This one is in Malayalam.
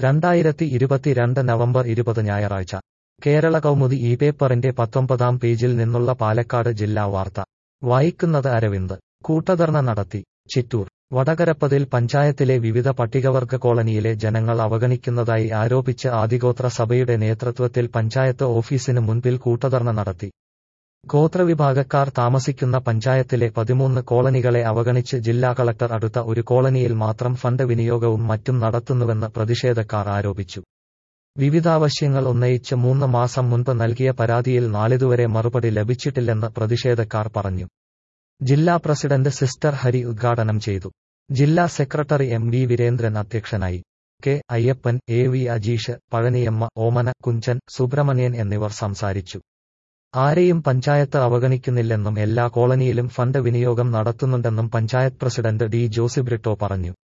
രണ്ടായിരത്തി ഇരുപത്തിരണ്ട് നവംബർ ഇരുപത് ഞായറാഴ്ച കേരള കൗമുദി ഈ പേപ്പറിന്റെ പത്തൊമ്പതാം പേജിൽ നിന്നുള്ള പാലക്കാട് ജില്ലാ വാർത്ത വായിക്കുന്നത് അരവിന്ദ് കൂട്ടധർണ നടത്തി ചിറ്റൂർ വടകരപ്പതിൽ പഞ്ചായത്തിലെ വിവിധ പട്ടികവർഗ കോളനിയിലെ ജനങ്ങൾ അവഗണിക്കുന്നതായി ആരോപിച്ച് ആദിഗോത്ര സഭയുടെ നേതൃത്വത്തിൽ പഞ്ചായത്ത് ഓഫീസിന് മുൻപിൽ കൂട്ടധർണ നടത്തി ഗോത്രവിഭാഗക്കാർ താമസിക്കുന്ന പഞ്ചായത്തിലെ പതിമൂന്ന് കോളനികളെ അവഗണിച്ച് ജില്ലാ കളക്ടർ അടുത്ത ഒരു കോളനിയിൽ മാത്രം ഫണ്ട് വിനിയോഗവും മറ്റും നടത്തുന്നുവെന്ന് പ്രതിഷേധക്കാർ ആരോപിച്ചു വിവിധാവശ്യങ്ങൾ ഉന്നയിച്ച് മൂന്ന് മാസം മുൻപ് നൽകിയ പരാതിയിൽ നാളിതുവരെ മറുപടി ലഭിച്ചിട്ടില്ലെന്ന് പ്രതിഷേധക്കാർ പറഞ്ഞു ജില്ലാ പ്രസിഡന്റ് സിസ്റ്റർ ഹരി ഉദ്ഘാടനം ചെയ്തു ജില്ലാ സെക്രട്ടറി എം വി വീരേന്ദ്രൻ അധ്യക്ഷനായി K Ayyappan A V Ajeesh Pazhaniyamma Omana Kunchan Subramanian എന്നിവർ സംസാരിച്ചു ആരെയും പഞ്ചായത്ത് അവഗണിക്കുന്നില്ലെന്നും എല്ലാ കോളനിയിലും ഫണ്ട് വിനിയോഗം നടത്തുന്നുണ്ടെന്നും പഞ്ചായത്ത് പ്രസിഡന്റ് ഡി ജോസിബ്രിട്ടോ പറഞ്ഞു